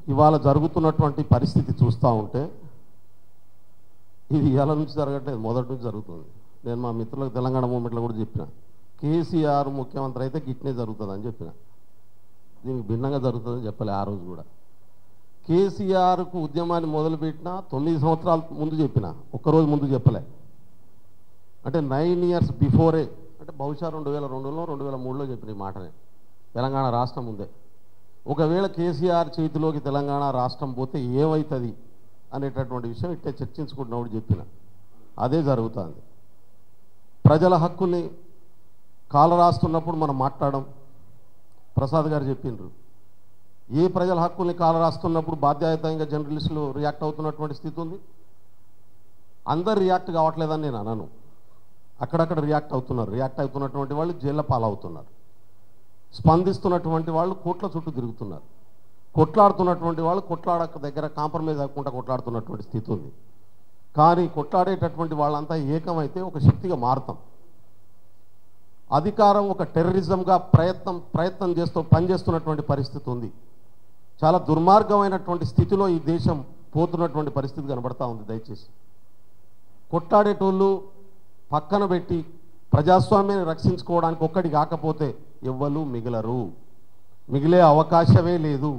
ఇవాళ జరుగుతున్నటువంటి పరిస్థితి చూస్తూ ఉంటే ఇది ఇవాళ నుంచి జరగట్లేదు మొదటి నుంచి జరుగుతుంది నేను మా మిత్రులకు తెలంగాణ మూమెంట్లో కూడా చెప్పిన కేసీఆర్ ముఖ్యమంత్రి అయితే గిట్నే జరుగుతుంది అని చెప్పిన దీనికి భిన్నంగా జరుగుతుందని చెప్పలే ఆ రోజు కూడా కేసీఆర్కు ఉద్యమాన్ని మొదలుపెట్టిన తొమ్మిది సంవత్సరాల ముందు చెప్పిన ఒక్కరోజు ముందు చెప్పలే అంటే నైన్ ఇయర్స్ బిఫోరే అంటే బహుశా రెండు వేల రెండులో రెండు వేల మూడులో చెప్పిన ఈ మాటనే తెలంగాణ రాష్ట్రం ఉందే ఒకవేళ కేసీఆర్ చేతిలోకి తెలంగాణ రాష్ట్రం పోతే ఏమవుతుంది అనేటటువంటి విషయం ఇట్టే చర్చించుకుంటున్నప్పుడు చెప్పిన అదే జరుగుతుంది ప్రజల హక్కుని కాల రాస్తున్నప్పుడు మనం మాట్లాడడం ప్రసాద్ గారు చెప్పిండ్రు ఏ ప్రజల హక్కుల్ని కాల రాస్తున్నప్పుడు బాధ్యతాయుతంగా జర్నలిస్టులు రియాక్ట్ అవుతున్నటువంటి స్థితి ఉంది అందరు రియాక్ట్ కావట్లేదని నేను అనను అక్కడక్కడ రియాక్ట్ అవుతున్నారు రియాక్ట్ అవుతున్నటువంటి వాళ్ళు జైళ్ళ పాలవుతున్నారు స్పందిస్తున్నటువంటి వాళ్ళు కోట్ల చుట్టూ తిరుగుతున్నారు కొట్లాడుతున్నటువంటి వాళ్ళు కొట్లాడక దగ్గర కాంప్రమైజ్ అవ్వకుండా కొట్లాడుతున్నటువంటి స్థితి ఉంది కానీ కొట్లాడేటటువంటి వాళ్ళంతా ఏకమైతే ఒక శక్తిగా మారుతాం అధికారం ఒక టెర్రరిజంగా ప్రయత్నం ప్రయత్నం చేస్తూ పనిచేస్తున్నటువంటి పరిస్థితి ఉంది చాలా దుర్మార్గమైనటువంటి స్థితిలో ఈ దేశం పోతున్నటువంటి పరిస్థితి కనబడతా ఉంది దయచేసి కొట్లాడేటోళ్ళు పక్కన పెట్టి ప్రజాస్వామ్యాన్ని రక్షించుకోవడానికి ఒక్కటి కాకపోతే ఎవ్వరు మిగలరు మిగిలే అవకాశమే లేదు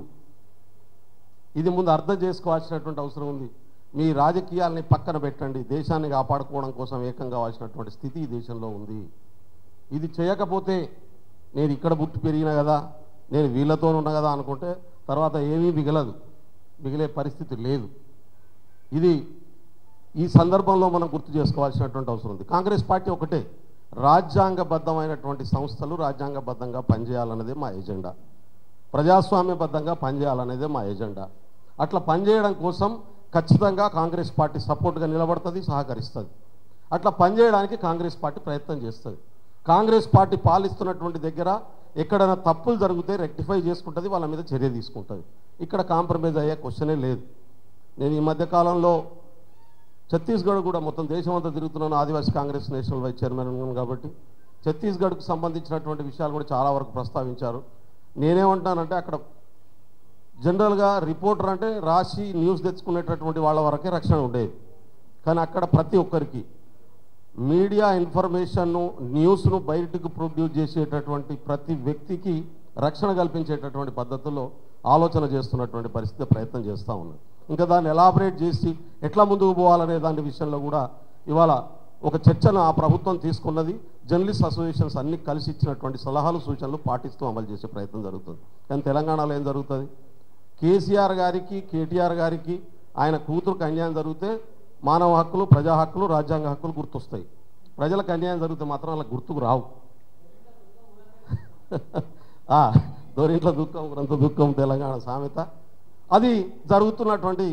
ఇది ముందు అర్థం చేసుకోవాల్సినటువంటి అవసరం ఉంది మీ రాజకీయాల్ని పక్కన పెట్టండి దేశాన్ని కాపాడుకోవడం కోసం ఏకం కావాల్సినటువంటి స్థితి ఈ దేశంలో ఉంది ఇది చేయకపోతే నేను ఇక్కడ పుట్టి పెరిగిన కదా నేను వీళ్ళతో ఉన్నా కదా అనుకుంటే తర్వాత ఏమీ మిగలదు మిగిలే పరిస్థితి లేదు ఇది ఈ సందర్భంలో మనం గుర్తు చేసుకోవాల్సినటువంటి అవసరం ఉంది కాంగ్రెస్ పార్టీ ఒకటే రాజ్యాంగబద్ధమైనటువంటి సంస్థలు రాజ్యాంగబద్ధంగా పనిచేయాలన్నదే మా ఎజెండా ప్రజాస్వామ్యబద్ధంగా పనిచేయాలనేదే మా ఎజెండా అట్లా పనిచేయడం కోసం ఖచ్చితంగా కాంగ్రెస్ పార్టీ సపోర్ట్గా నిలబడుతుంది సహకరిస్తుంది అట్లా పనిచేయడానికి కాంగ్రెస్ పార్టీ ప్రయత్నం చేస్తుంది కాంగ్రెస్ పార్టీ పాలిస్తున్నటువంటి దగ్గర ఎక్కడైనా తప్పులు జరిగితే రెక్టిఫై చేసుకుంటుంది వాళ్ళ మీద చర్య తీసుకుంటుంది ఇక్కడ కాంప్రమైజ్ అయ్యే క్వశ్చనే లేదు నేను ఈ మధ్య కాలంలో ఛత్తీస్గఢ్ కూడా మొత్తం దేశం అంతా తిరుగుతున్నాను Adivasi Congress national vice chairman ఉన్నాను కాబట్టి ఛత్తీస్గఢ్కు సంబంధించినటువంటి విషయాలు కూడా చాలా వరకు ప్రస్తావించారు నేనేమంటానంటే అక్కడ జనరల్గా రిపోర్టర్ అంటే రాసి న్యూస్ తెచ్చుకునేటటువంటి వాళ్ళ వరకే రక్షణ ఉండేది కానీ అక్కడ ప్రతి ఒక్కరికి మీడియా ఇన్ఫర్మేషన్ను న్యూస్ను బయటకు ప్రొడ్యూస్ చేసేటటువంటి ప్రతి వ్యక్తికి రక్షణ కల్పించేటటువంటి పద్ధతుల్లో ఆలోచన చేస్తున్నటువంటి పరిస్థితి ప్రయత్నం చేస్తూ ఉన్నారు ఇంకా దాన్ని ఎలాబరేట్ చేసి ఎట్లా ముందుకు పోవాలనే దాని విషయంలో కూడా ఇవాళ ఒక చర్చను ఆ ప్రభుత్వం తీసుకున్నది జర్నలిస్ట్ అసోసియేషన్స్ అన్ని కలిసి ఇచ్చినటువంటి సలహాలు సూచనలు పాటిస్తూ అమలు చేసే ప్రయత్నం జరుగుతుంది కానీ తెలంగాణలో ఏం జరుగుతుంది కేసీఆర్ గారికి కేటీఆర్ గారికి ఆయన కూతురుకు అన్యాయం జరిగితే మానవ హక్కులు ప్రజా హక్కులు రాజ్యాంగ హక్కులు గుర్తొస్తాయి ప్రజలకు అన్యాయం జరిగితే మాత్రం అలా గుర్తుకు రావు ఆ, దోరింట్లో దుఃఖం గ్రంథ దుఃఖం తెలంగాణ సామెత అది జరుగుతున్నటువంటి